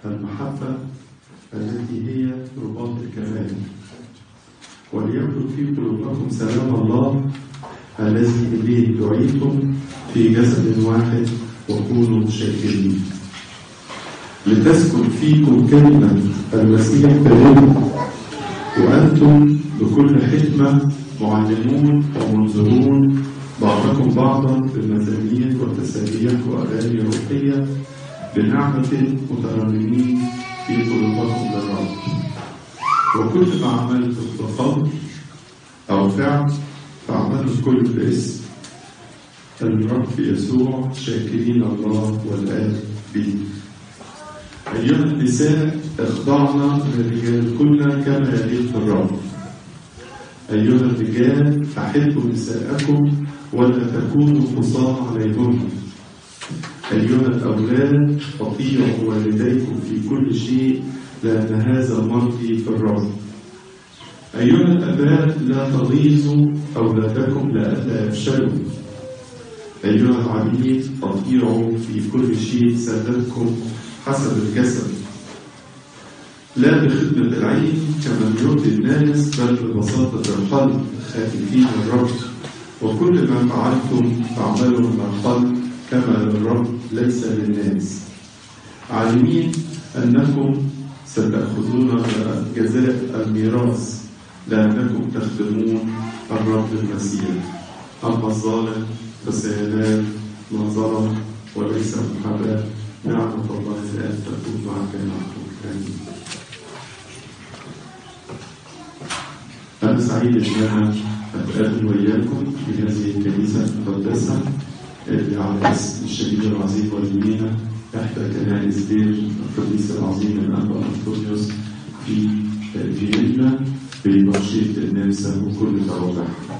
المحبة التي هي رباط الكمال وليملك في قلوبكم سلام الله الذي إليه دعيتم في جسد واحد وكونوا شاكرين لتسكن فيكم كلمة المسيح بالعلم وأنتم بكل حكمة معلمون ومنذرون بعضكم بعضا بالمزامير والتسابيح وأغاني روحية بنعمة مترنمين في قلوبكم للرب وكل ما عملتم بقول أو فعل فاعملوا الكل باسم الرب يسوع شاكرين الله والآب به أيها النساء اخضعنا لرجالكن كما يليق الرب أيها الرجال أحبوا نساءكم ولا تكونوا قصاة عليهن أيها الأولاد أطيعوا والديكم في كل شيء لأن هذا مرضي في الرب أيها الآباء لا تغيظوا أولادكم لئلا يفشلوا أيها العبيد أطيعوا في كل شيء سادتكم حسب الجسد لا بخدمة العين كما يرضي الناس بل ببساطة القلب خائفين الرب وكل ما فعلتم فاعملوا من القلب كما للرب ليس للناس عالمين أنكم ستأخذون جزاء الميراث لأنكم تخدمون الرب المسيح أما الظالم فسينال ما ظلم وليس محاباة نعمة الله الآن تكون معك معكم آمين أنا سعيد إن أنا أتقابل وإياكم في هذه الكنيسة المقدسة اللي على اسم الشهيد العظيم والدينا تحت كنائس دير القديس العظيم الأنبا أنطونيوس في فيينا ببرشية النمسا وكل توابعها.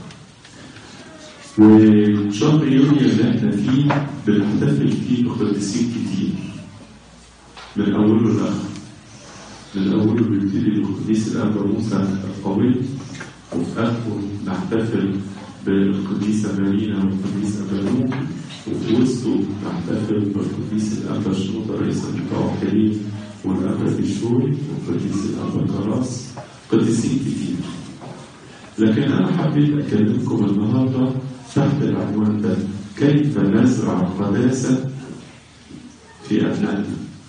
وشهر يونيو اللي احنا فيه بنحتفل فيه بقديسين كتير من أوله لآخره. من أوله بيبتدي بالقديس الأنبا موسى القوي وفي آخره نحتفل بالقديسة مارينا والقديس أبانوك وفي وسطه نحتفل بالقديس الأنبا شنوطة رئيس المتوحدين والأنبا بيشوي والقديس الأنبا كراس قديسين كتير لكن أنا حبيت أكلمكم النهاردة تحت العنوان ده كيف نزرع القداسة في أبنائنا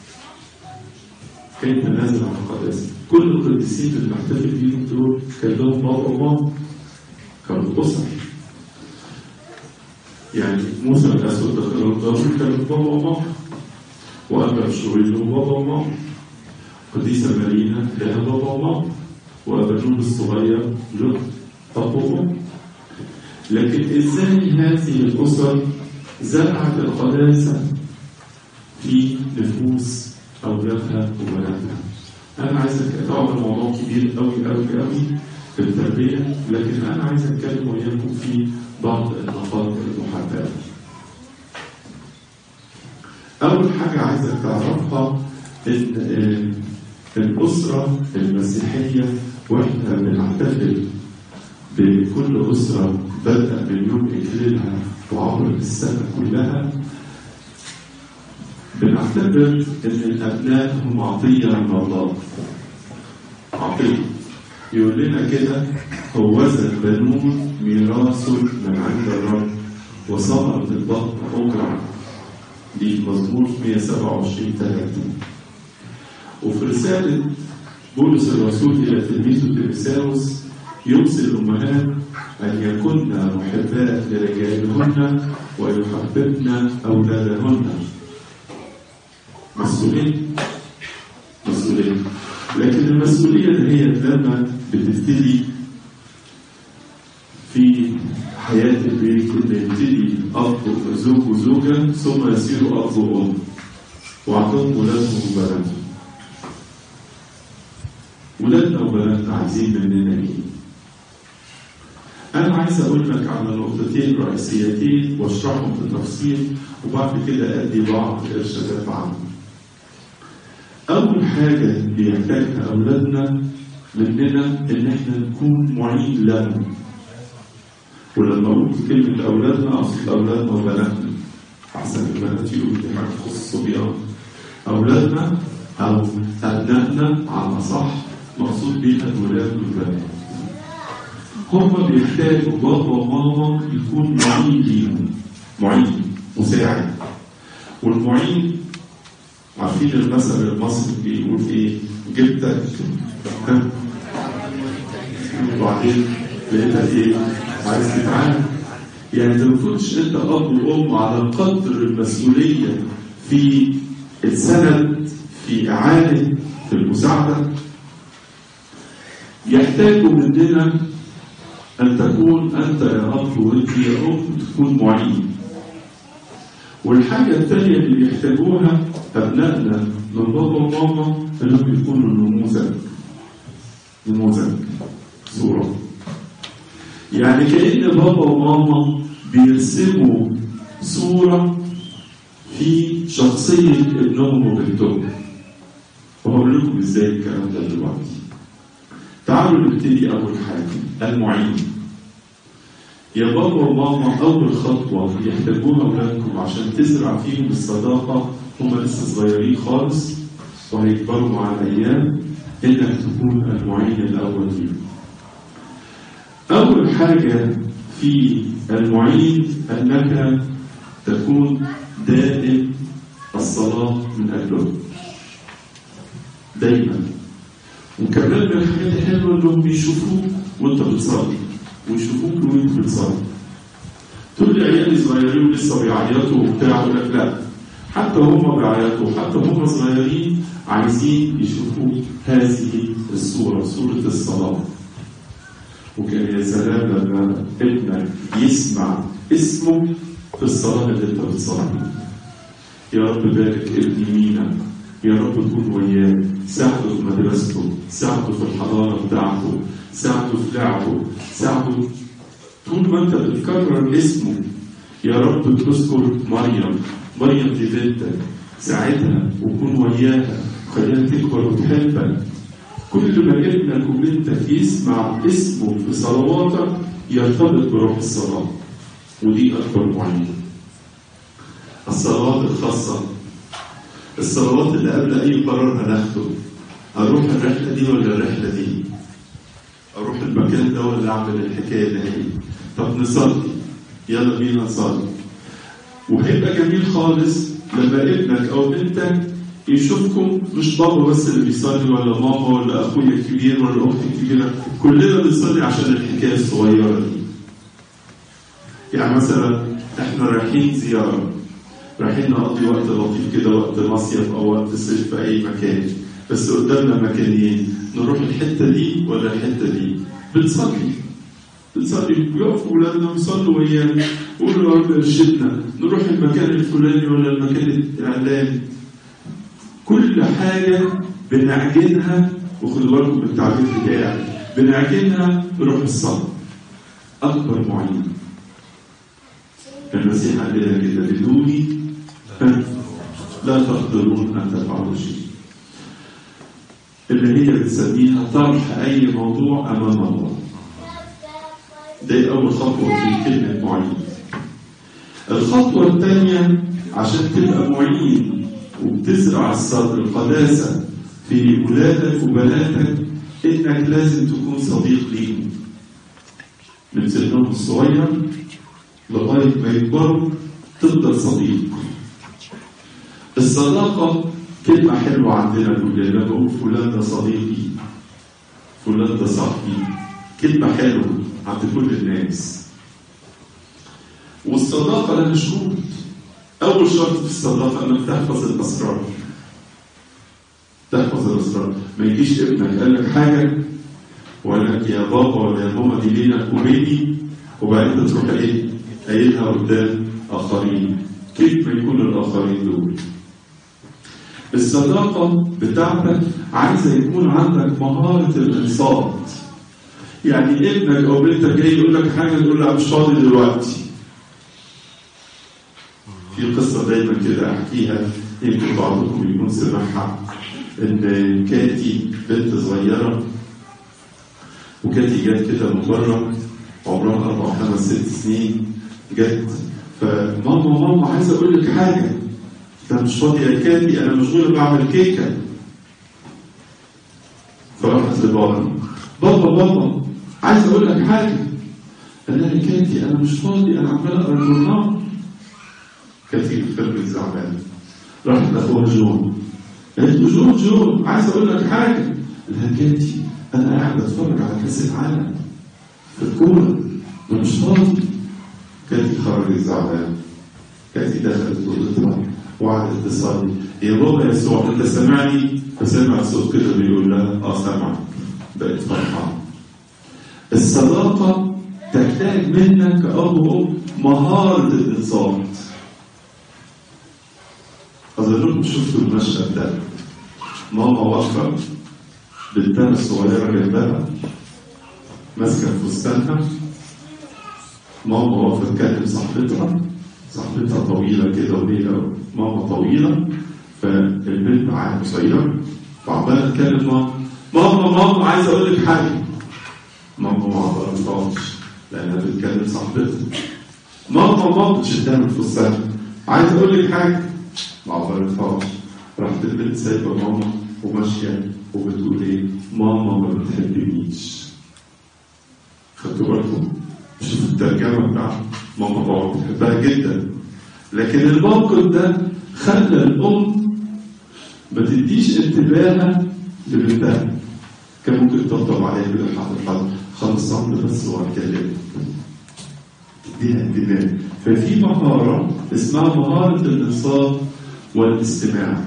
كيف نزرع القداسة كل القديسين اللي بنحتفل بيهم دول كان لهم بابا وماما كانوا أسر يعني موسى الأسود دخل الضرب كان بابا وماما وأبا بشوي له بابا وماما قديسة مارينا لها بابا وماما وأبا جنوب الصغير له أب وأم لكن إزاي هذه الأسر زرعت القداسة في نفوس أولادها وبناتها أنا عايزك طبعا الموضوع كبير أوي أوي أوي في التربية لكن أنا عايز أتكلم وإياكم في بعض النقاط المحددة. أول حاجة عايزك تعرفها إن الأسرة المسيحية وإحنا بنحتفل بكل أسرة بدأ من يوم إكليلها وعبر السنة كلها بنعتبر إن الأبناء هم عطية من الله. عطية. يقول لنا كده هوذا البنون ميراث من عند الرب وثمرة البطن أجرة دي مزمور 127 3 وفي رسالة بولس الرسول إلى تلميذه تيموثاوس يوصي الأمهات أن يكن محبات لرجالهن ويحببن أولادهن مسؤولين مسؤولين لكن المسؤولية اللي هي لما بتبتدي في حياة البيت إن يبتدي أب زوج وزوجة ثم يصيروا أب وأم وأعطاهم ولادهم وبناتهم ولادنا وبناتنا عايزين مننا إيه؟ أنا عايز أقول لك على نقطتين رئيسيتين وأشرحهم بتفصيل وبعد كده أدي بعض الإرشادات عنهم. أول حاجة بيحتاجها أولادنا مننا إن إحنا نكون معين لهم. ولما أقول كلمة أولادنا أقصد أولادنا وبناتنا. أحسن البنات يقولوا دي حاجة تخص الصبيان. أولادنا أو أبنائنا على صح مقصود بيها الولاد والبنات هم بيحتاجوا بابا وماما يكون معين ليهم معين مساعد والمعين عارفين المثل المصري بيقول ايه جبتك ها؟ وبعدين لقيتك ايه عايز تتعامل يعني ما تكونش انت اب وام على قدر المسؤوليه في السند في اعانه في المساعده يحتاجوا مننا ان تكون انت يا اب وانت يا ام تكون معين والحاجة الثانية اللي يحتاجوها أبنائنا من بابا وماما إنهم يكونوا نموذج نموذج صورة يعني كأن بابا وماما بيرسموا صورة في شخصية ابنهم وبنتهم وهقول لكم ازاي الكلام ده دلوقتي تعالوا نبتدي أول حاجة المعين يا بابا وماما أول خطوة يحتاجوها أولادكم عشان تزرع فيهم الصداقة هم لسه صغيرين خالص وهيكبروا مع الأيام إنك تكون المعين الأول ليهم. أول حاجة في المعين أنك تكون دائم الصلاة من أجلهم. دايما. وكمان من الحاجات الحلوة إنهم بيشوفوك وأنت بتصلي. ويشوفوك وانت بتصلي تقول لي عيالي صغيرين ولسه بيعيطوا وبتاع اقول لك لا حتى هم بيعيطوا حتى هم صغيرين عايزين يشوفوا هذه الصورة صورة الصلاة وكان يا سلام لما ابنك يسمع اسمه في الصلاة اللي انت بتصلي يا رب بارك ابني مينا يا رب كن وياه ساعده في مدرسته ساعده في الحضانة بتاعته ساعده في لعبه ساعده طول ما انت بتكرر اسمه يا رب تذكر مريم مريم دي بنتك ساعدها وكون وياها خليها تكبر وتحبك كل ما ابنك وبنتك يسمع اسمه في صلواتك يرتبط بروح الصلاة ودي أكبر معينة الصلوات الخاصة الصلوات اللي قبل أي قرار هناخده أروح الرحلة دي ولا الرحلة دي اروح المكان ده ولا اعمل الحكايه دي طب نصلي يلا بينا نصلي وهيبقى جميل خالص لما ابنك او بنتك يشوفكم مش بابا بس اللي بيصلي ولا ماما ولا اخويا الكبير ولا اختي الكبيره كلنا بنصلي عشان الحكايه الصغيره دي يعني مثلا احنا رايحين زياره رايحين نقضي وقت لطيف كده وقت مصيف او وقت صيف في اي مكان بس قدامنا مكانين نروح الحته دي ولا الحته دي بنصلي بنصلي بيقفوا ولادنا ويصلوا ويانا يقولوا يا رب ارشدنا نروح المكان الفلاني ولا المكان الاعلاني كل حاجه بنعجنها وخدوا بالكم من التعبير بتاعي بنعجنها بروح الصلاه اكبر معين المسيح قال لنا كده بدوني لا تقدرون ان تفعلوا شيء اللي هي بنسميها طرح اي موضوع امام الله دي اول خطوه في كلمه معين الخطوه الثانيه عشان تبقى معين وبتزرع الصدر القداسه في ولادك وبناتك انك لازم تكون صديق ليهم من سنهم الصغير لغايه ما يكبروا تفضل صديق الصداقه كلمة حلوة عندنا كلنا لما بقول فلان ده صديقي فلان ده صاحبي كلمة حلوة عند كل الناس والصداقة لها شروط أول شرط في الصداقة إنك تحفظ الأسرار تحفظ الأسرار ما يجيش ابنك قال لك حاجة وقال لك يا بابا ولا يا ماما دي بينك وبيني وبعدين تروح إيه قايلها قدام آخرين كيف ما يكون الآخرين دول الصداقة بتاعتك عايزة يكون عندك مهارة الإنصات يعني ابنك أو بنتك جاي يقول لك حاجة تقول له مش فاضي دلوقتي في قصة دايما كده أحكيها يمكن بعضكم يكون سمعها إن كاتي بنت صغيرة وكاتي جت كده من بره عمرها أربع خمس ست سنين جت فماما ماما عايزة أقول لك حاجة ده مش فاضي يا كاتي انا مشغول بعمل كيكه فراحت لبابا بابا بابا عايز اقول لك حاجه قال لها كاتي انا مش فاضي انا عمال اقرا الجورنال كاتي الفيلم زعلان راحت لاخوها جون قالت له جون جون عايز اقول لك حاجه قال لها كاتي انا قاعد اتفرج على كاس العالم في الكوره انا مش فاضي كاتي خرجت زعلان كاتي دخلت اوضتها وقعدت تصلي يا بابا يسوع انت سامعني فسمع صوت كده بيقول لها اه سامعك بقت فرحان الصداقة تحتاج منك كأب وأم مهارة الانصات أظنكم شفتوا المشهد ده ماما واقفة بنتها الصغيرة جنبها ماسكة فستانها ماما واقفة تكلم صاحبتها صاحبتها طويلة كده وهي ماما طويلة فالبنت معاها قصيرة فعمالة تكلم ماما ماما ماما عايز أقول لك حاجة ماما ما عبرتهاش لأنها بتكلم صاحبتها ماما ماما تشدها من فستانها عايز أقول لك حاجة ما عبرتهاش راحت البنت سايبة ماما وماشية وبتقول إيه ماما ما بتحبنيش خدتوا بالكم؟ شوف الترجمة بتاعت ماما طبعا بتحبها جدا لكن الموقف ده خلى الأم ما تديش انتباهها لبنتها كان ممكن تطبطب عليها كده حاضر حاضر خلص صمت بس وهتكلم تديها انتباه ففي مهارة اسمها مهارة الانصات والاستماع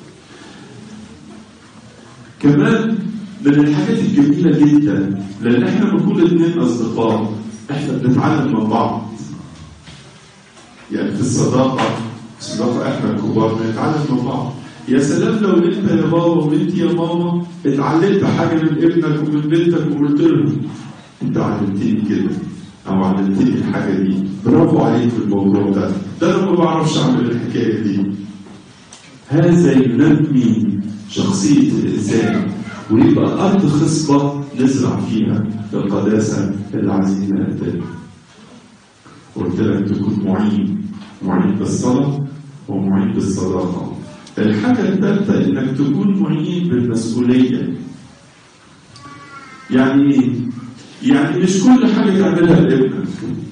كمان من الحاجات الجميلة جدا لأن احنا بنكون اتنين أصدقاء احنا بنتعلم من بعض يعني في الصداقة الصداقة احنا الكبار بنتعلم من بعض يا سلام لو انت يا بابا وانت يا ماما اتعلمت حاجة من ابنك ومن بنتك وقلت لهم انت علمتني كده او علمتني الحاجة دي برافو عليك في الموضوع ده ده انا ما بعرفش اعمل الحكاية دي هذا ينمي شخصية الإنسان ويبقى أرض خصبة نزرع فيها القداسة اللي عايزين نقدمها. قلت لك تكون معين معين بالصلاة ومعين بالصداقة. الحاجة الثالثة إنك تكون معين بالمسؤولية. يعني إيه؟ يعني مش كل حاجة تعملها لابنك.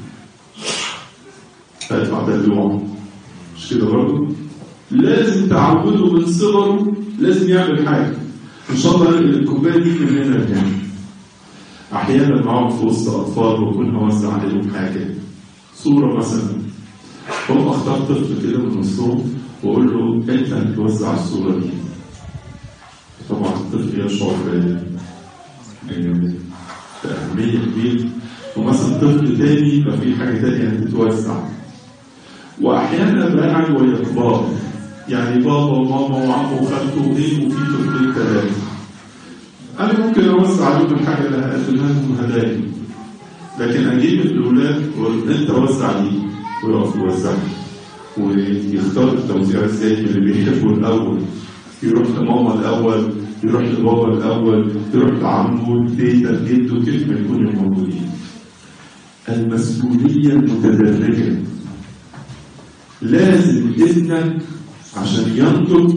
هيطلع دلوع. مش كده برضه؟ لازم تعوده من صغره لازم يعمل حاجة. ان شاء الله الكوبايه دي من هنا يعني احيانا بقعد في وسط اطفال واكون اوزع عليهم حاجه صوره مثلا فهم اختار طفل كده من وسطهم واقول له انت هتوزع الصوره دي طبعا الطفل يشعر بأهمية كبيرة ومثلا طفل تاني يبقى في حاجة تانية هتتوزع وأحيانا بقعد ويا كبار يعني بابا وماما وعمه وخالته وايه وفي طفلين ثلاثه انا ممكن اوزع عليهم الحاجه اللي هقدمها لهم هدايا لكن اجيب الاولاد واقول انت وزع دي ويقف يوزعها ويختار التوزيع ازاي اللي بيحبه الاول يروح لماما الاول يروح لبابا الاول يروح لعمه تيتا جده كيف ما يكونوا موجودين المسؤوليه المتدرجه لازم ابنك عشان ينطق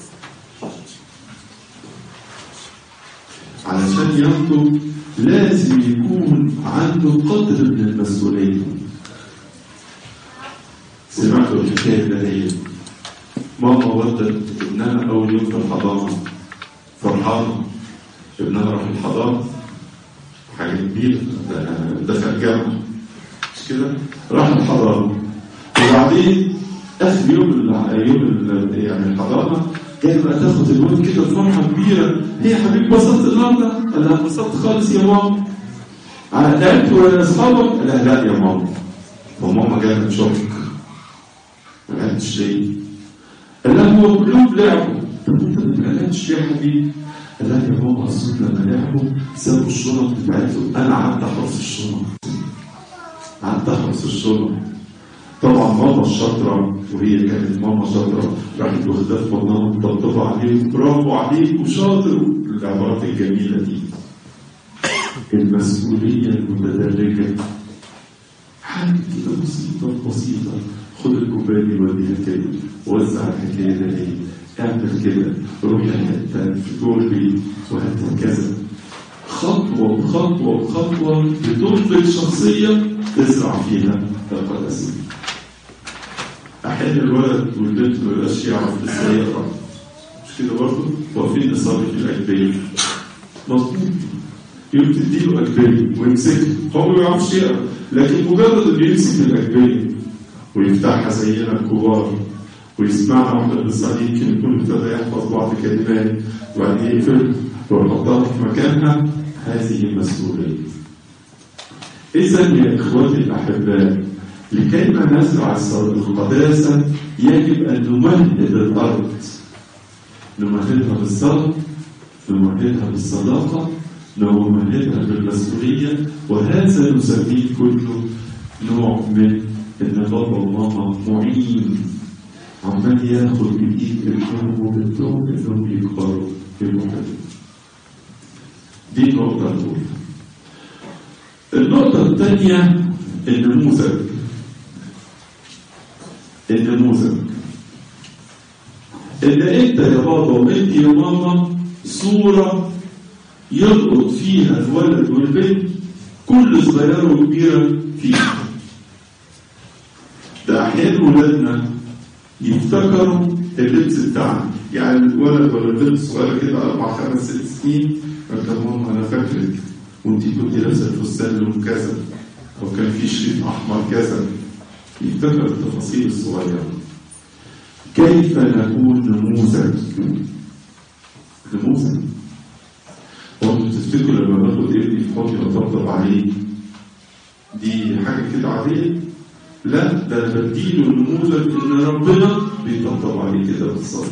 علشان ينطق لازم يكون عنده قدر من المسؤولية سمعتوا الحكاية ده هي ماما ودت ابنها أول يوم في الحضانة فرحانة ابنها راح الحضانة حاجة كبيرة دخل جامعة مش كده راح الحضانة وبعدين اخر يوم ال يوم ال يعني الحضانه جاي بقى تاخد الواد كده بفرحه كبيره هي يا حبيبي بسطت النهارده؟ قال لها انبسطت خالص يا ماما لعبت ولا اصحابك؟ قال لها لا يا ماما فماما جالها شوك ما لعبتش ليه؟ قال لها هو كلهم لعبوا طب انت ما لعبتش ليه يا حبيبي؟ قال لها يا ماما اصل لما لعبوا سابوا الشنط بتاعتهم انا قعدت احرس الشنط قعدت احرس الشنط طبعا ماما الشاطرة وهي كانت ماما شاطرة راحت واخداه في بطنها ومطبطبة عليه برافو عليك وشاطر العبارات الجميلة دي المسؤولية المتدرجة حاجة كده بسيطة بسيطة خد الكوباية دي وديها كده وزع الحكاية ده ايه اعمل كده روح الحتة في جوه البيت وهكذا خطوة بخطوة بخطوة بتنضج شخصية تزرع فيها القداسة أحيانا الولد والبنت ما يبقاش يعرف ازاي يقرأ مش كده برضه واقفين نصلي في الأجبية مظبوط يوم تديله أجبية ويمسكها هو ما يعرفش يقرأ لكن مجرد إنه يمسك الأجبية ويفتحها زينا الكبار ويسمعها واحنا بنصلي يمكن يكون ابتدى يحفظ بعض كلمات وبعدين يقفل ويحطها في مكانها هذه المسؤولية. إذا يا إخوتي الأحباء لكي ما نزرع القداسة يجب أن نمهد الأرض نمهدها بالصلاة نمهدها بالصداقة نمهدها بالمسؤولية وهذا نسميه كله نوع من إن بابا وماما معين عمال ياخد بإيد ابنهم وبنتهم إنهم يكبروا يبقوا حلوين. دي النقطة الأولى. النقطة الثانية النموذج. النموذج. إن أنت يا بابا وأنت يا ماما صورة يلقط فيها الولد والبنت كل صغيرة وكبيرة فيها. ده أحيانا ولادنا يفتكروا اللبس بتاعنا يعني الولد ولا البنت صغيره كده اربع خمس ست سنين قالت له ماما انا فاكرك وانت كنت لابسه الفستان لون كذا وكان في شريط احمر كذا يفتكر التفاصيل الصغيره كيف نكون نموذج نموذج وانتوا تفتكروا لما باخد ابني في حضني واطبطب عليه دي حاجه كده عاديه لا ده انا بديله نموذج ان ربنا بيطبطب عليه كده بالظبط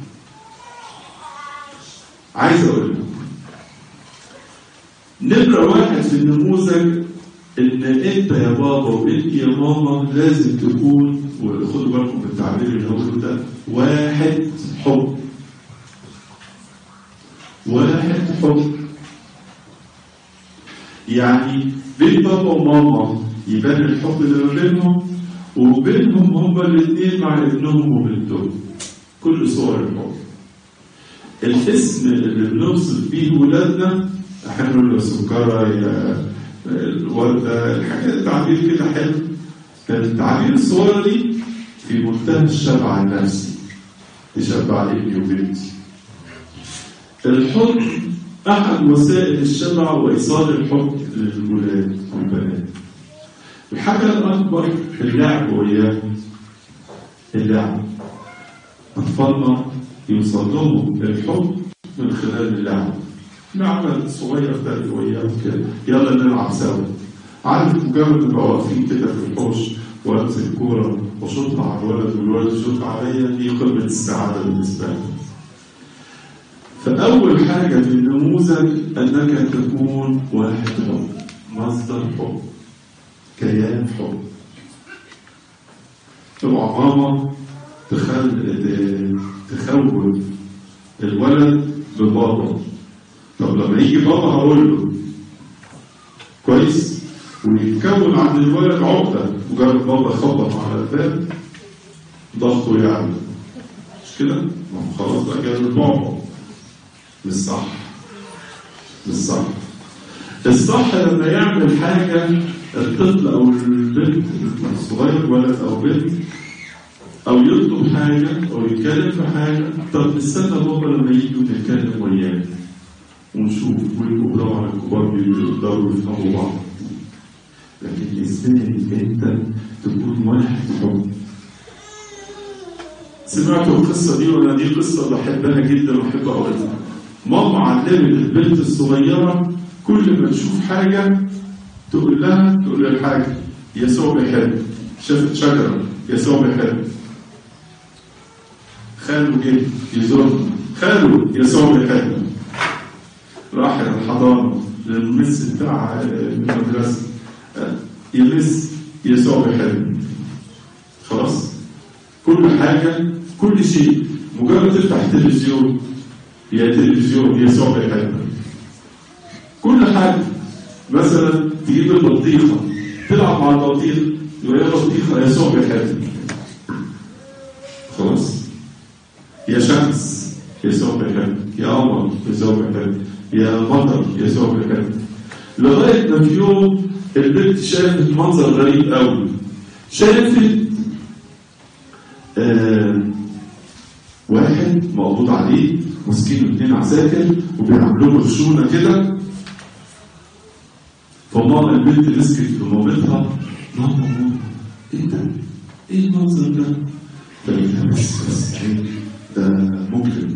عايز اقول لكم نمرة واحد في النموذج ان انت يا بابا وانت يا ماما لازم تكون وخدوا بالكم من التعبير اللي هقوله ده واحد حب واحد حب يعني بين بابا وماما يبان الحب اللي ما بينهم وبينهم هما الاثنين مع ابنهم وبنتهم كل صور الحب الاسم اللي بنوصف بيه ولادنا احنا نقول له سكرة يا الوردة الحاجات التعبير كده حلو التعبير الصغيرة دي في منتهى الشبع النفسي تشبع ابني وبنتي الحب أحد وسائل الشبع وإيصال الحب للولاد والبنات الحاجة الأكبر اللعب وياهم اللعب أطفالنا يوصل لهم الحب من خلال اللعب لعبة صغير تاني وياهم كده يلا نلعب سوا عارف مجرد نبقى واقفين كده في الحوش وامسك كورة واشوطها على الولد والولد يشوط عليا دي قمة السعادة بالنسبة لي. فأول حاجة في النموذج أنك تكون واحد حب مصدر حب كيان حب اوعى ماما تخل تخوف الولد ببابا طب لما يجي بابا هقول له كويس ويتكون عند الولد عقدة مجرد بابا خبط على الباب ضغطه يعلى مش كده؟ ما هو خلاص بقى جاي بابا مش صح مش صح الصح لما يعمل حاجة الطفل أو البنت الصغير ولد أو بنت أو يطلب حاجة أو يتكلم في حاجة طب نستنى بابا لما يجوا نتكلم وياه ونشوف ويبقوا طبعا الكبار بيقدروا يفهموا بعض لكن ازاي انت تكون واحد حب سمعتوا القصة دي ولا دي قصة بحبها جدا وبحب أقولها ماما علمت البنت الصغيرة كل ما تشوف حاجة تقول لها تقول لها الحاجة يسوع بيحب شافت شجرة يسوع بيحب خاله جه يزورنا خاله يسوع بيحب راح الحضانة للمس بتاع المدرسة يمس يسوع بيحب خلاص كل حاجة كل شيء مجرد تفتح تلفزيون يا تلفزيون يسوع بيحب كل حاجة مثلا تجيب البطيخة تلعب مع البطيخ يبقى يا بطيخة يسوع بيحب خلاص يا شمس يسوع بيحبك يا قمر يسوع بيحبك يا مطر يسوع بيحبك لغايه ما في يوم البنت شافت منظر غريب قوي شافت آه واحد مقبوض عليه ماسكين اتنين عساكر وبيعملوا له خشونه كده فماما البنت مسكت في مامتها ماما ماما ايه ده؟ ايه المنظر ده؟ فقالت لها بس بس إيه؟ ده مجرم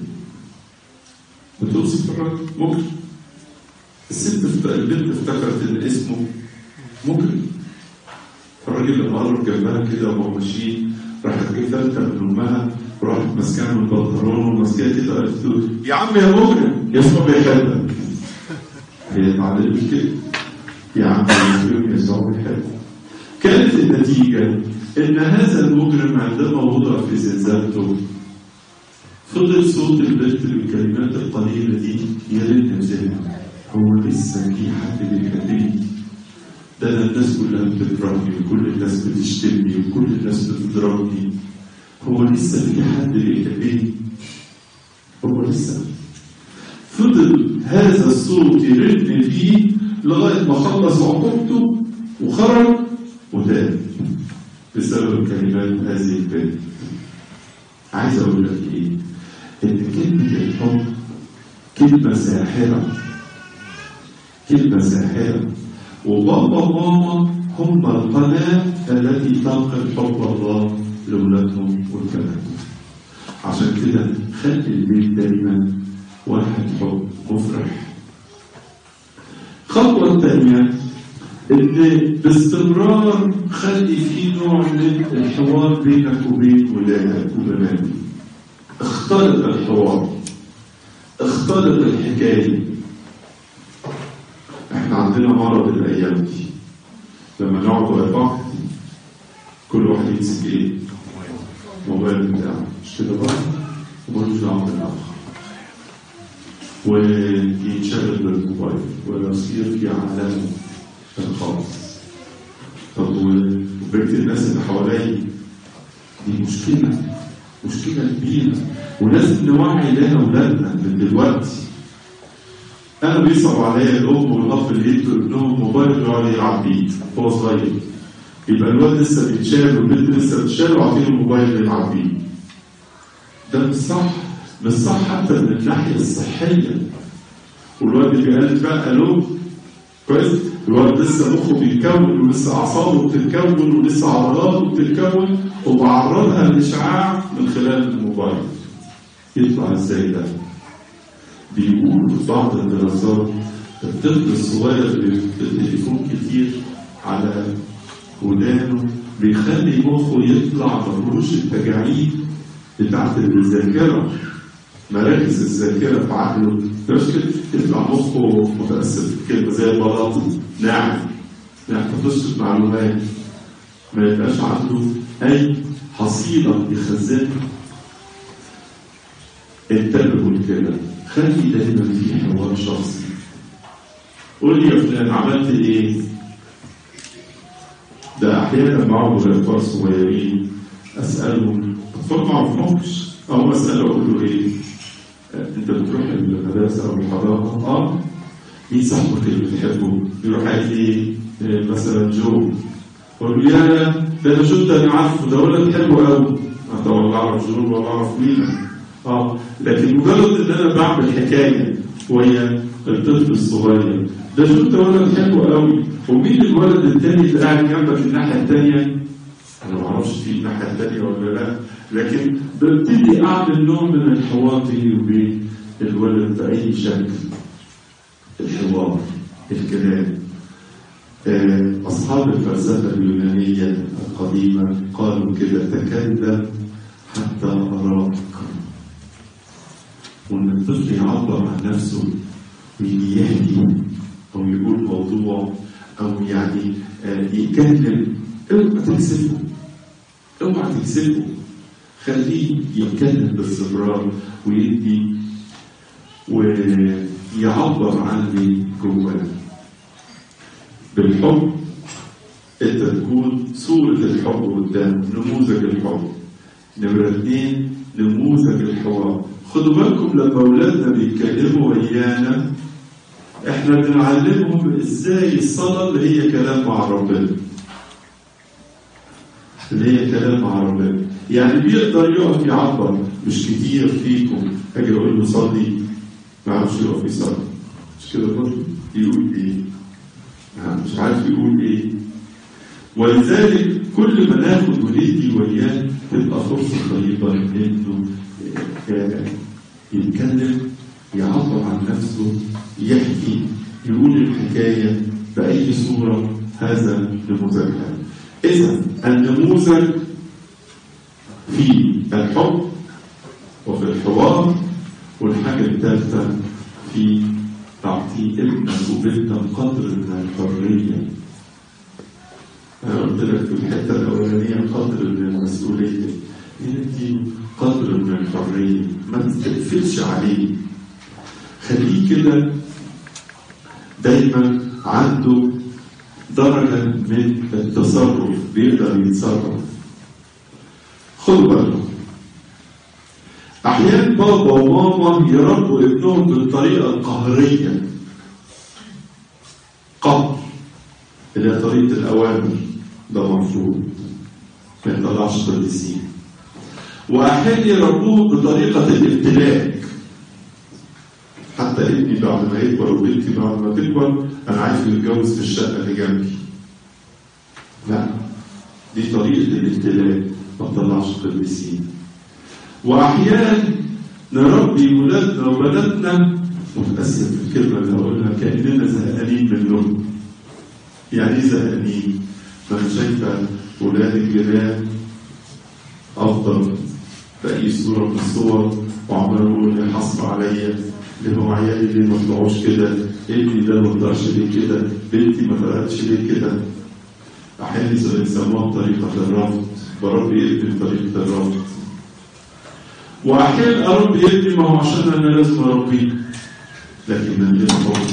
بتوصف الراجل مجرم الست افت- البنت افتكرت ان اسمه مجرم الراجل لما قرب جنبها كده وهو ماشيين راحت جايه فلتة من امها وراحت ماسكاها من البنطلون وماسكاها كده قالت له يا عم يا مجرم يسوع بيحبك هي اتعلمت كده يا عم يا مجرم يسوع بيحبك كانت النتيجة إن هذا المجرم عندما وضع في زنزانته فضل صوت البنت بالكلمات القليلة دي يرن ذهنه هو لسه في حد بيحبني ده أنا الناس كلها بتكرهني وكل الناس بتشتمني وكل الناس بتضربني هو لسه في حد بيحبني هو لسه فضل هذا الصوت يرن فيه لغاية ما خلص عقوبته وخرج وتاب بسبب كلمات هذه البنت عايز اقول لك ايه ان كلمه الحب كلمه ساحره كلمه ساحره وبابا وماما هم القناه التي تنقل حب الله لاولادهم ولكباتهم عشان كده خلي البيت دايما واحد حب مفرح الخطوه الثانيه ان باستمرار خلي في نوع من الحوار بينك وبين ولادك وبناتك اختلط الحوار اختلط الحكايه احنا عندنا مرض الايام دي لما نقعد ورا بعض كل واحد يمسك ايه؟ الموبايل بتاعه مش كده بقى؟ ومالوش دعوه بالاخر ويتشغل بالموبايل ويصير في عالمه الخاص طب وبقية الناس اللي حواليا دي مشكلة مشكلة كبيرة ولازم نوعي لها أولادنا من دلوقتي أنا بيصعب عليا الأم والأب اللي يدوا ابنهم موبايل ويقعد يلعب بيه وهو صغير يبقى الواد لسه بيتشال والبنت لسه بتشال وعاطين الموبايل يلعب بيه ده مش صح مش صح حتى من الناحية الصحية والواد اللي بيقلب بقى ألو كويس الواد لسه مخه بيتكون ولسه اعصابه بتتكون ولسه عضلاته بتتكون وبعرضها للاشعاع من خلال الموبايل يطلع ازاي ده؟ بيقولوا في بعض الدراسات الطفل الصغير اللي بالتليفون كتير على ودانه بيخلي مخه يطلع ملوش التجاعيد بتاعت الذاكره مراكز الذاكره في عقله مش كده يطلع مخه متاسف كلمه زي البلاط ناعم ما يحتفظش بمعلومات ما يبقاش عنده اي حصيله يخزنها انتبهوا لكده خلي دايما في حوار شخصي قول لي يا فلان عملت ايه؟ ده احيانا معهم الاطفال صغيرين اسالهم اطفال ما اعرفهمش او اساله اقول له ايه؟ انت بتروح المدرسه او الحضانه اه مين صاحبك اللي بتحبه؟ يروح قايل لي إيه مثلا جو اقول له يا ده انا جو ده انا عارفه ده ولد حلو قوي انت والله اعرف جو ولا اعرف مين اه لكن مجرد ان انا بعمل حكايه وهي الطفل الصغير ده جو ده ولد حلو قوي ومين الولد التاني اللي قاعد جنبك الناحيه التانيه؟ انا ما اعرفش في الناحيه التانيه ولا لا لكن ببتدي اعمل نوع من الحوار بيني وبين الولد باي شكل الحوار الكلام أصحاب الفلسفة اليونانية القديمة قالوا كده تكلم حتى أراك وإن الطفل يعبر عن نفسه ويجي يحكي أو يقول موضوع أو يعني يتكلم اوعى تكسبه اوعى تكسبه خليه يتكلم باستمرار ويدي ويعبر عن اللي جواه بالحب انت تكون صورة الحب قدام نموذج الحب نمرة اثنين نموذج الحوار خدوا بالكم لما اولادنا بيتكلموا ويانا معانا احنا بنعلمهم ازاي الصلاة اللي هي كلام مع ربنا اللي هي كلام مع ربنا يعني بيقدر يقف يعبر مش كتير فيكم اجي اقول له صلي ما يعرفش يقف يصلي مش كده برضه يقول ايه مش عارف يقول ايه ولذلك كل ما ناخد وندي وياه تبقى فرصه طيبه انه يتكلم يعبر عن نفسه يحكي يقول الحكايه باي صوره هذا نموذج اذا النموذج في الحب وفي الحوار والحاجه الثالثه في تعطيه ابنك وبنتك قدر من الحريه أنا قلت لك في الحتة الأولانية قدر من المسؤولية يدي قدر من الحرية ما تقفلش عليه خليه كده دايما عنده درجة من التصرف بيقدر يتصرف خدوا بالكم أحيانا بابا وماما يربوا ابنهم بالطريقة القهرية قهر اللي هي طريقة الأوامر ده مرفوض ما يطلعش قديسين وأحيانا يربوه بطريقة الامتلاك حتى ابني بعد ما يكبر وبنتي بعد ما تكبر أنا عايز نتجوز في الشقة اللي جنبي لا دي طريقة الامتلاك ما تطلعش قديسين وأحيانا نربي ولادنا وبناتنا متأسف في الكلمة اللي هقولها كأننا زهقانين منهم يعني ايه زهقانين؟ ما انا شايفه ولاد الجيران افضل باي صوره من الصور وعمال يقول حصب عليا اللي هو عيالي ليه ما طلعوش كده؟ ابني ده ما طلعش ليه كده؟ بنتي ما طلعتش ليه كده؟ احيانا يسموها طريقه الرفض بربي ابني بطريقه الرفض واحيانا اربي ابني ما هو عشان انا لازم اربيه لكن من غير حب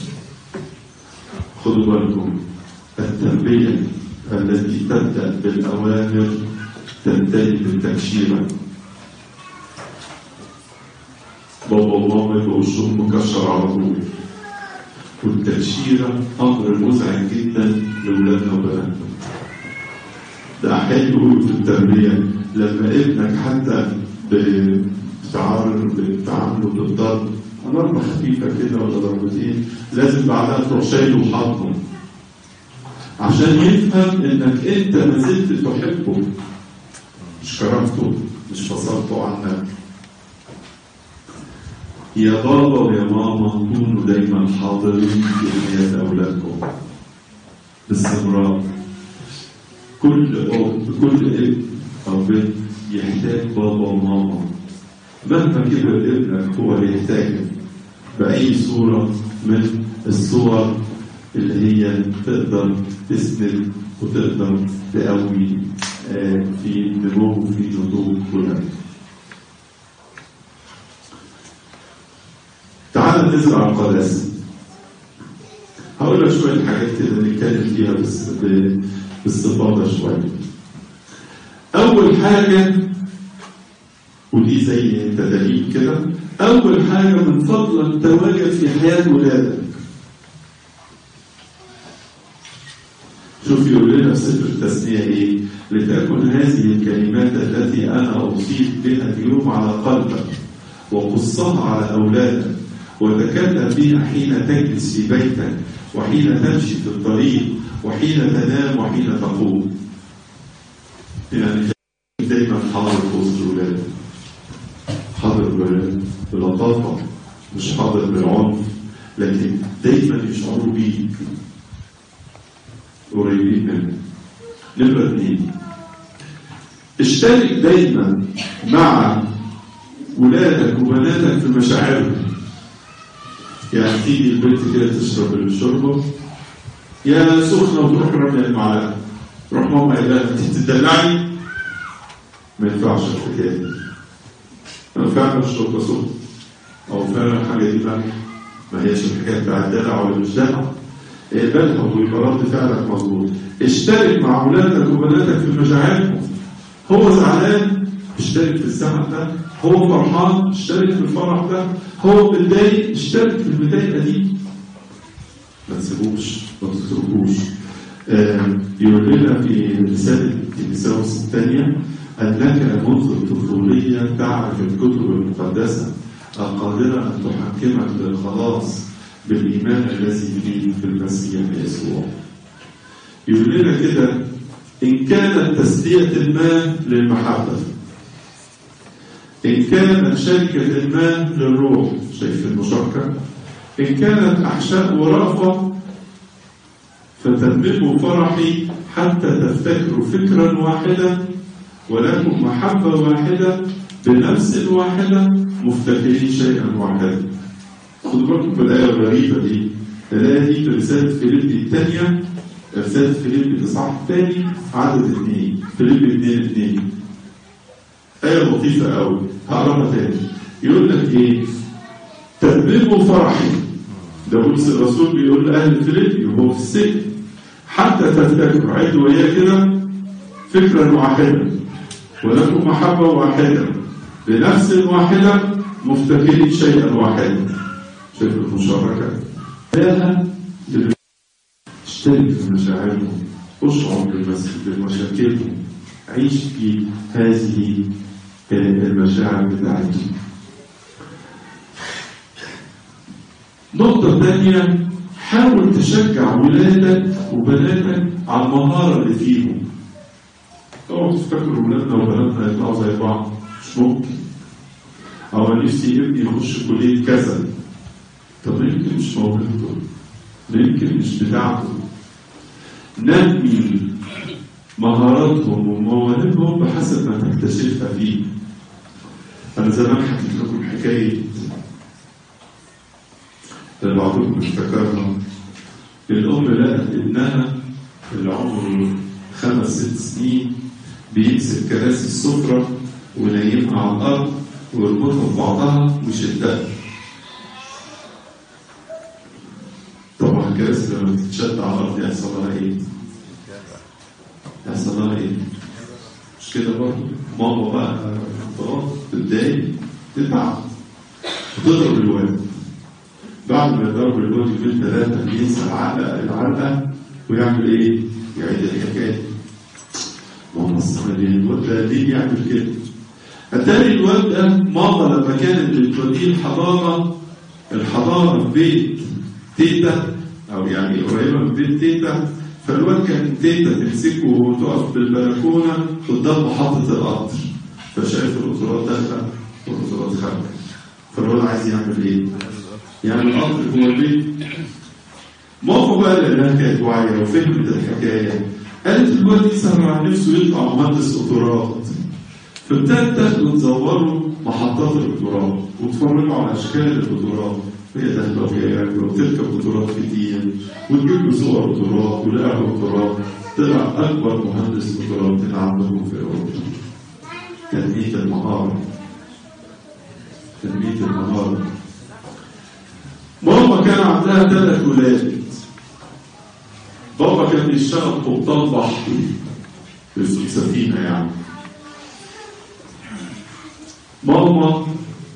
خدوا بالكم التربية التي تبدأ بالأوامر تنتهي بالتكشيرة بابا وماما يبقوا وشهم مكشر على طول والتكشيرة أمر مزعج جدا لأولادنا وبناتنا ده أحيانا يقولوا في التربية لما ابنك حتى بتعامله بالضرب ضربة خفيفة كده ولا ضربتين لازم بعدها تروح شايله وحاطه عشان يفهم انك انت ما زلت تحبه مش كرهته مش فصلته عنك يا بابا ويا ماما كونوا دايما حاضرين في حياة أولادكم باستمرار كل أب كل ابن أو بنت يحتاج بابا وماما مهما كبر ابنك هو اللي يحتاجك بأي صورة من الصور اللي هي تقدر تسند وتقدر تقوي في نمو وفي نضوج ولاد. تعال نزرع القداسة. هقول لك شوية حاجات كده نتكلم فيها بس باستفاضة شوية. أول حاجة ودي زي تدريب كده أول حاجة من فضلك تواجد في حياة ولادك شوف يقول لنا في سفر التسمية إيه لتكن هذه الكلمات التي أنا أوصيك بها اليوم على قلبك وقصها على أولادك وتكلم بها حين تجلس في بيتك وحين تمشي في الطريق وحين تنام وحين تقوم يعني دايما حاضر في وسط ولادك حاضر بلطافة مش حاضر بالعنف لكن دايما يشعروا بيك قريبين منك نمرة اثنين اشترك دايما مع ولادك وبناتك في مشاعرهم يعني تيجي البنت كده تشرب الشوربه يا سخنه وتروح رمي المعلقه تروح ماما قايله انت بتدلعني ما ينفعش الحكايه دي انا فعلا الشوربه سخنه او فعلا الحاجه دي بقى ما هيش الحكايه بتاعت دلع ولا مش دلع اقبلها ويبقى رد فعلك مظبوط اشترك مع اولادك وبناتك في مشاعرهم هو زعلان اشترك في الزعل ده هو فرحان اشترك في الفرح ده هو متضايق اشترك في المضايقه دي ما تسيبوش ما تتركوش آه، يقول لنا في رسالة تيموثاوس الثانية أنك منذ الطفولية تعرف الكتب المقدسة القادرة أن تحكمك للخلاص بالإيمان الذي فيه في المسيح يسوع. يقول لنا كده إن كانت تسلية المال للمحبة إن كانت شركة المال للروح شايف المشاركة إن كانت أحشاء ورأفة فتتمموا فرحي حتى تفتكروا فكرا واحدا ولكم محبة واحدة بنفس واحدة مفتكرين شيئا واحدا خدوا بالكم بالآية الغريبة دي الآية دي في رسالة فيليبي الثانية رسالة فيليبي الإصحاح الثاني عدد اثنين فيليبي اثنين اثنين آية لطيفة قوي هقراها تاني يقول لك إيه؟ تتمموا فرحي ده بولس الرسول بيقول لأهل فيليبي وهو في السجن حتى تفتكروا عدوا وياه كده فكرا واحدا ولكم محبة واحدة بنفس واحدة مفتكرين شيئا واحدا شايف المشاركة لها اشترك في مشاعرهم اشعر بالمس- بمشاكلهم عيش في هذه المشاعر بتاعتهم نقطة ثانية حاول تشجع ولادك وبناتك على المهارة اللي فيهم اوعوا تفتكروا ولادنا وبناتنا يطلعوا زي بعض مش ممكن او انا نفسي ابني يخش كلية كذا طب يمكن مش موهبته يمكن مش بتاعته نمي مهاراتهم ومواهبهم بحسب ما تكتشفها فيه انا زمان حكيت لكم حكايه بعضكم افتكرها الأم لقت ابنها اللي عمره خمس ست سنين بيمسك كراسي السفرة وينيمها على الأرض ويربطها في بعضها ويشدها. طبعا الكراسي لما تتشد على الأرض يحصل لها إيه؟ يحصل لها إيه؟ مش كده برضه؟ ماما بقى خلاص تتضايق تتعب وتضرب الوالد. بعد ما يضرب الواد يومين ثلاثة ينسى العلقة العلقة ويعمل إيه؟ يعيد الحكاية. ماما السنة دي الواد ده ليه يعمل كده؟ أتاري الواد ده ماما لما كانت بتوديه الحضانة الحضانة في بيت تيتا أو يعني قريبة من بيت تيتا فالواد كان تيتا تمسكه وتقف بالبلكونة قدام محطة القطر فشايف القطارات داخلة والقطارات خارجة فالواد عايز يعمل إيه؟ يعني الأرض هو البيت ماما بقى لأنها كانت واعية وفهمت الحكاية قالت الواد يسهر عن نفسه يطلع مهندس قطارات فابتدت تاخده تزوروا محطات القطارات وتفرجوا على أشكال القطارات وهي داخلة وهي راكبة وتركب قطارات كتير وتجيب له صور قطارات ولعب قطارات طلع أكبر مهندس قطارات هنا عندكم في أوروبا تنمية المهارة تنمية المهارة ماما كان عندها ثلاث ولاد بابا كان بيشتغل قبطان بحر في سفينة يعني ماما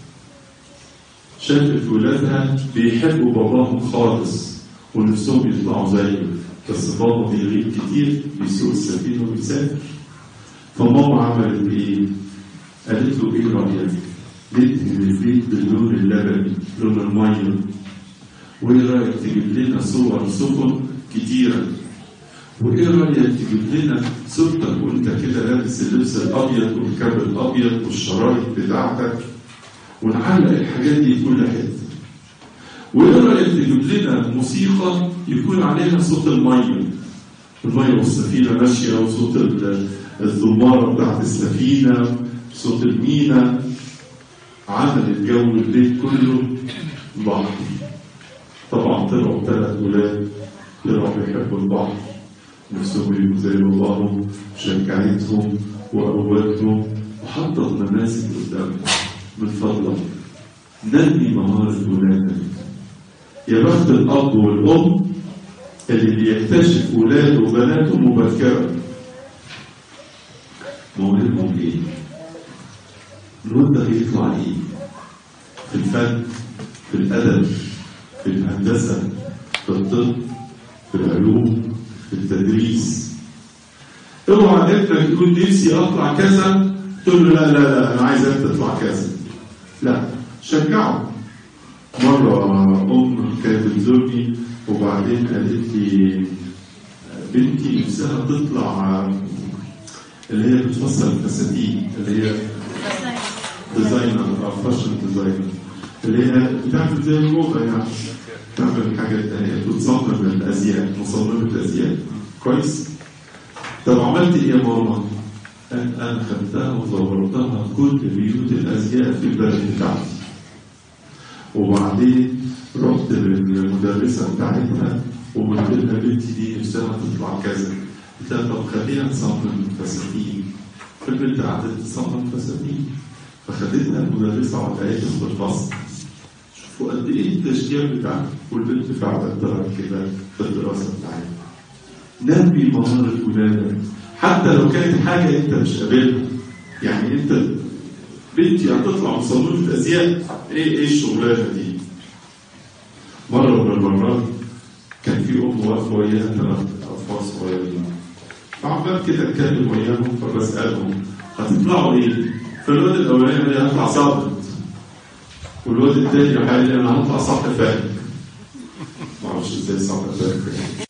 شافت ولادها بيحبوا باباهم خالص ونفسهم يطلعوا زيه بس بابا بيغيب كتير بيسوق السفينة وبيسافر فماما عملت ايه؟ قالت له ايه رأيك؟ ندهن البيت باللون اللبني لون الميه وايه رايك تجيب لنا صور سفن كتيره وايه رايك تجيب لنا صورتك وانت كده لابس اللبس الابيض والكاب الابيض والشرايط بتاعتك ونعلق الحاجات دي في كل حته وايه رايك تجيب لنا موسيقى يكون عليها صوت الميه الميه والسفينه ماشيه وصوت الزماره بتاعت السفينه صوت المينا عمل الجو البيت كله بحر طبعا طلعوا ثلاث ولاد طلعوا بيحبوا البحر نفسهم يبقوا زي باباهم شجعتهم وقوتهم وحطت نماذج قدامهم من فضلك نمي مهارة ولادك يا بخت الأب والأم اللي بيكتشف ولاده وبناته مبكرا مواهبهم إيه؟ الواد ده هيطلع ايه؟ في الفن في الادب في الهندسه في الطب في العلوم في التدريس اوعى ابنك يقول نفسي اطلع كذا تقول له لا لا لا انا عايزك تطلع كذا لا شجعه مرة أم كانت بتزورني وبعدين قالت لي بنتي نفسها تطلع اللي هي بتفصل الفساتين اللي هي ديزاينر أو فاشن ديزاينر اللي هي بتعمل زي الموضة يعني تعمل حاجة تانية بتصمم الأزياء مصممة الأزياء كويس؟ طب عملت إيه يا ماما؟ أنا خدتها وزورتها كل بيوت الأزياء في البلد بتاعتي وبعدين رحت للمدرسة بتاعتها وقلت لها بنتي دي نفسها تطلع كذا قلت لها طب خليها تصمم فساتين فالبنت قعدت تصمم فساتين فخدتها المدرسة وقعدت في الفصل شوفوا قد ايه التشجيع بتاعها والبنت فعلا طلعت كده في الدراسة بتاعتها نمي مهارة ولادك حتى لو كانت حاجة أنت مش قابلها يعني أنت بنتي هتطلع مصممة أزياء إيه إيه الشغلانة دي؟ مرة من المرات كان في أم واقفة وياها ثلاث أطفال صغيرين فعمال كده أتكلم وياهم فبسألهم هتطلعوا إيه؟ فالواد الأولاني قال لي هطلع ظابط والواد التاني راح قال لي أنا هطلع صح فاهم معرفش إزاي صح فاهم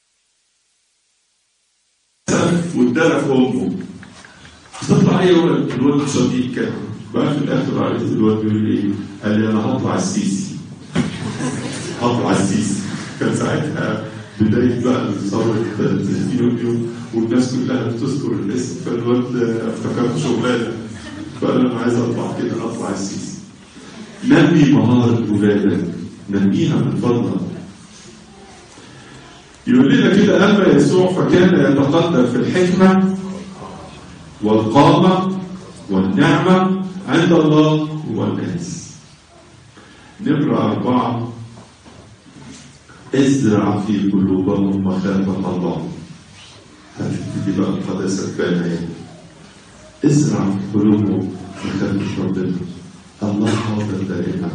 وادانا في امه تطلع ايه ولد الواد شديد كده بقى في الاخر عرفت الواد بيقول لي ايه؟ قال لي انا هطلع السيسي هطلع السيسي كان ساعتها بداية بقى ثورة 30 يونيو والناس كلها بتذكر الاسم فالواد افتكرت شغلانة فقال انا عايز اطلع كده اطلع السيسي نمي مهارة ولادك نميها من فضلك يقول لنا كده أما يسوع فكان يتقدم في الحكمة والقامة والنعمة عند الله والناس نمرة أربعة ازرع في قلوبهم مخافة الله هتبتدي بقى القداسة الثانية يعني ازرع في قلوبهم مخافة ربنا الله حاضر دائما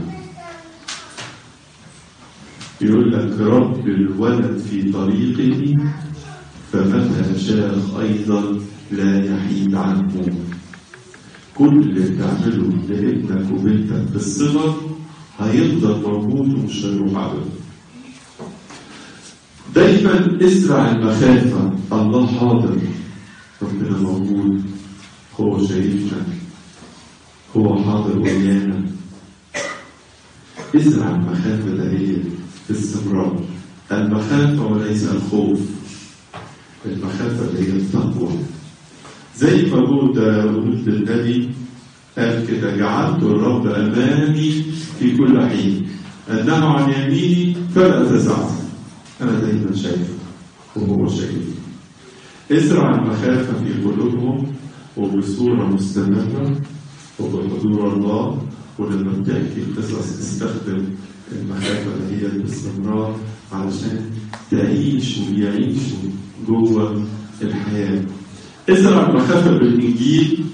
يقول لك رب الولد في طريقه فمتى شاخ أيضا لا يحيد عنه كل اللي بتعمله لابنك وبنتك في الصغر هيفضل موجود ومش هيروح أبدا دايما ازرع المخافة الله حاضر ربنا موجود هو شايفنا هو حاضر ويانا ازرع المخافة دهيت باستمرار المخافة وليس الخوف المخافة اللي هي التقوى زي ما قول داود للنبي قال كده جعلت الرب أمامي في كل حين أنه عن يميني فلا أتزعزع أنا دايما شايفه وهو شايف ازرع المخافة في قلوبهم وبصورة مستمرة وبحضور الله ولما بتحكي القصص استخدم المخافة اللي هي باستمرار علشان تعيش ويعيشوا جوه الحياة ازرع المخافة بالإنجيل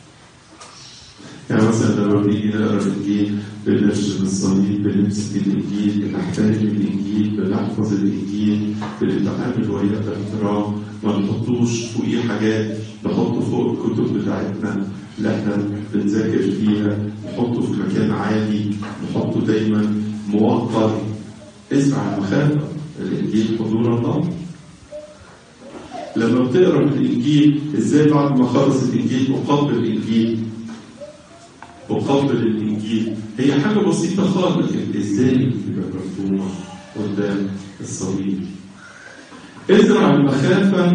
يعني مثلا لما بنيجي نقرا الإنجيل بنرشم الصليب بنمسك الإنجيل بنحترم الإنجيل بنحفظ الإنجيل بنتعامل وياه باحترام ما نحطوش فوقيه حاجات نحطه فوق الكتب بتاعتنا اللي احنا بنذاكر فيها نحطه في مكان عالي نحطه دايما موقر اسمع المخافة الإنجيل حضور الله لما بتقرا من الإنجيل إزاي بعد ما خلص الإنجيل أقبل الإنجيل أقبل الإنجيل هي حاجة بسيطة خالص لكن إزاي تبقى مفهومة قدام الصليب ازرع المخافة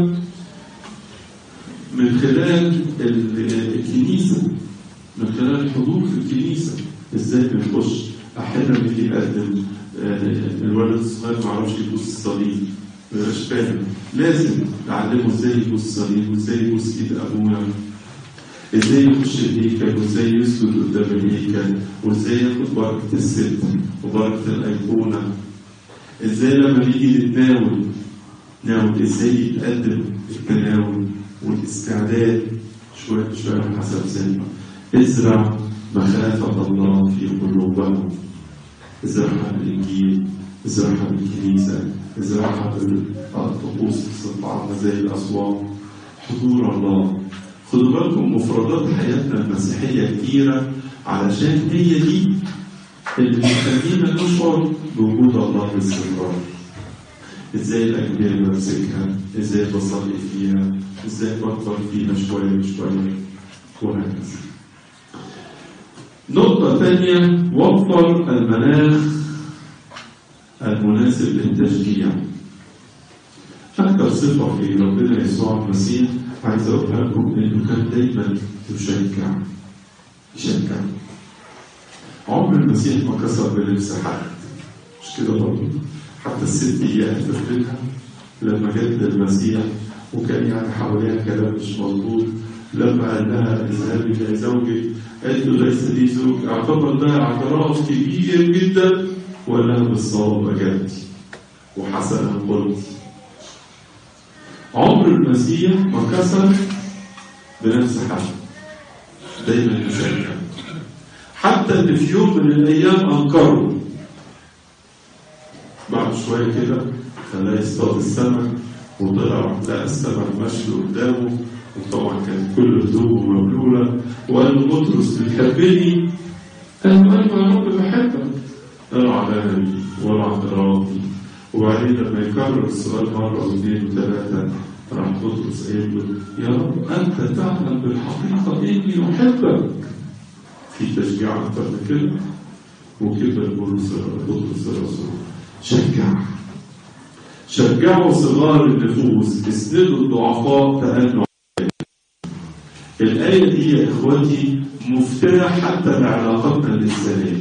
من خلال الكنيسة من خلال الحضور في الكنيسة ازاي بنخش احيانا بيجي يقدم الولد الصغير ما يعرفش يبوس الصليب مش فاهم لازم نعلمه ازاي يبوس الصليب وازاي يبوس ايد ابونا ازاي يخش الهيكل وازاي يسجد قدام الهيكل وازاي ياخد بركه الست وبركه الايقونه ازاي لما نيجي نتناول ناول ازاي يتقدم التناول والاستعداد شويه شويه حسب سنه ازرع مخافة الله في قلوبهم ازرعها بالإنجيل ازرعها بالكنيسة ازرعها بالطقوس العامة زي الأصوات حضور الله خدوا بالكم مفردات حياتنا المسيحية كتيرة علشان هي دي اللي بتخلينا نشعر بوجود الله باستمرار ازاي الأجبية بمسكها ازاي بصلي فيها ازاي بكبر فيها شوية بشوية وهكذا نقطة ثانية وفر المناخ المناسب للتشجيع أكثر صفة في ربنا يسوع المسيح عايز أقولها لكم إنه كان دايما يشجع يشجع عمر المسيح ما كسر بلبس حد مش كده برضه حتى الست هي تفتكرها لما جت للمسيح وكان يعني حواليها كلام مش مظبوط لما قال لها اذهبي الى زوجك قالت له ليس لي زوج اعتبر ده اعتراف كبير جدا وقال لها بالصواب اجبتي وحسنا قلت عمر المسيح ما كسر بنفس حد دايما يشجع حتى اللي في يوم من الايام انكروا بعد شويه كده خلاه يصطاد السمك وطلع لقى السمك ماشي قدامه وطبعا كانت كل هدومه مبلوله وقال له بطرس بتحبني؟ قال له ايوه يا رب بحبك قال علاني ولا اعترافي وبعدين لما يكرر السؤال مره واثنين وثلاثه راح بطرس قايل له يا رب انت تعلم بالحقيقه اني احبك في تشجيع اكتر من كده وكبر بولس بطرس الرسول شجع شجعوا صغار النفوس اسندوا الضعفاء تأنوا الآية دي يا إخوتي مفتاح حتى لعلاقتنا الإنسانية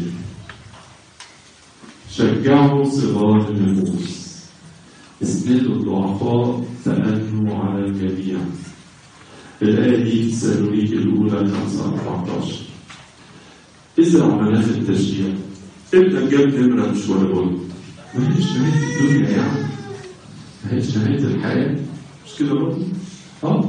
شجعوا صغار النفوس اسندوا الضعفاء تأنوا على الجميع الآية دي في تسالونيك الأولى 5 14 ازرع مناخ التشجيع ابنك جاب نمرة مش ولا بد ما هيش نهاية الدنيا يعني ما هيش نهاية الحياة مش كده برضه؟ اه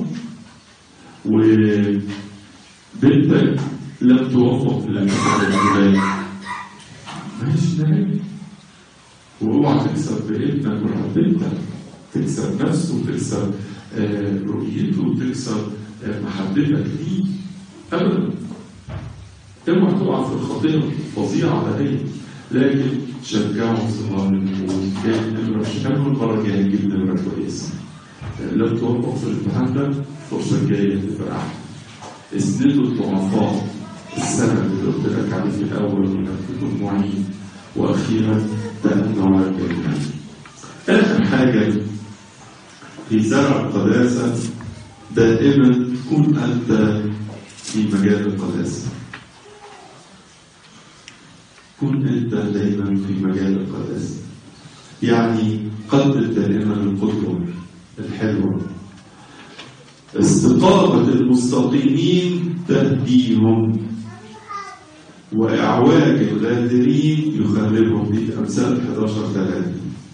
وبنتك لم توفق في الامتحان الابتدائي ما هيش نهاية واوعى تكسب بابنك ولا بنتك تكسب نفسه وتكسب آه رؤيته وتكسب آه محبتك ليه ابدا اوعى تقع في الخطيئه فظيعه عليه لكن شجعوا صغار النمو كان نمرة مش حلو المرة الجاية نجيب نمرة كويسة لو توفق في الامتحان ده الفرصة الجاية تبقى أحلى اسندوا الضعفاء السنة اللي قلت لك عليه في الأول إنك تكون معين وأخيرا تأمنوا على الجميع آخر حاجة في زرع القداسة دائما كن أنت في مجال القداسة كن أنت دائما في مجال القداسة يعني قدر دائما القدوة الحلوة استقامة المستقيمين تهديهم وإعواج الغادرين يخربهم دي أمثال 11 3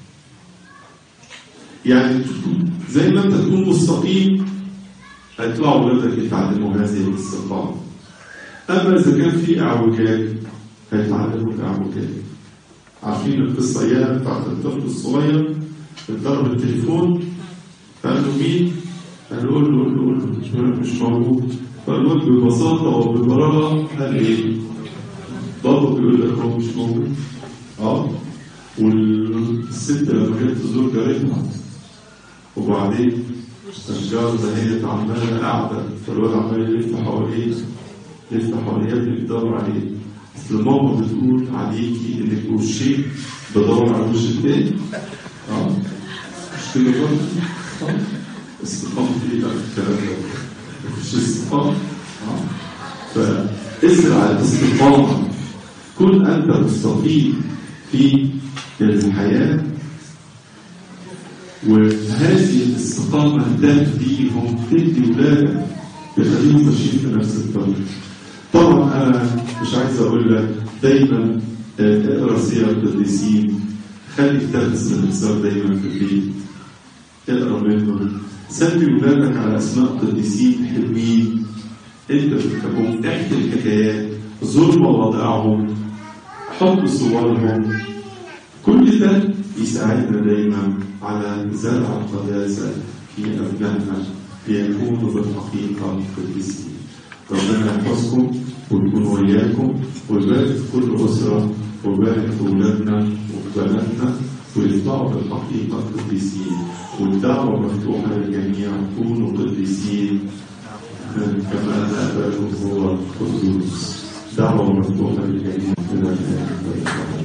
يعني زي ما أنت تكون مستقيم هيطلعوا ولادك يتعلموا هذه الاستقامة أما إذا كان في إعوجاج هيتعلموا الإعوجاج عارفين القصة إياها بتاعت الطفل الصغير اتضرب التليفون قال له مين؟ قال له قول له قول له قول له مش مش موجود فالواد ببساطة وببراءة قال إيه؟ بابا بيقول لك هو مش موجود اه والست لما جت تزور جارتها وبعدين الجار ده هي عمالة قاعدة فالواد عمال يلف حواليه يلف حواليه بيدور عليه اصل ماما بتقول عليكي انك وشيك بدور على الوش التاني اه مش كده برضه استقامة ايه بقى الكلام ده مفيش استقامة اه فازرع الاستقامة كن انت مستقيم في الحياة وهذه الاستقامة تهديهم تهدي ولادك تخليهم ماشيين في نفس الطريق طبعا انا مش عايز اقول لك دايما اقرا سير القديسين خلي كتاب الاستفسار دايما في البيت اقرا منه سمي ولادك على اسماء قديسين حلوين انت بتحبهم احكي الحكايات زور مواضعهم حط صورهم كل ده يساعدنا دايما على زرع القداسة في أبنائنا ليكونوا بالحقيقة قديسين ربنا يحفظكم ويكون وياكم ويبارك في كل أسرة ويبارك في أولادنا وفي بناتنا ويطلعوا بالحقيقة قديسين والدعوة مفتوحة للجميع كونوا قديسين كما أباكم هو قدوس دعوة مفتوحة للجميع من الآن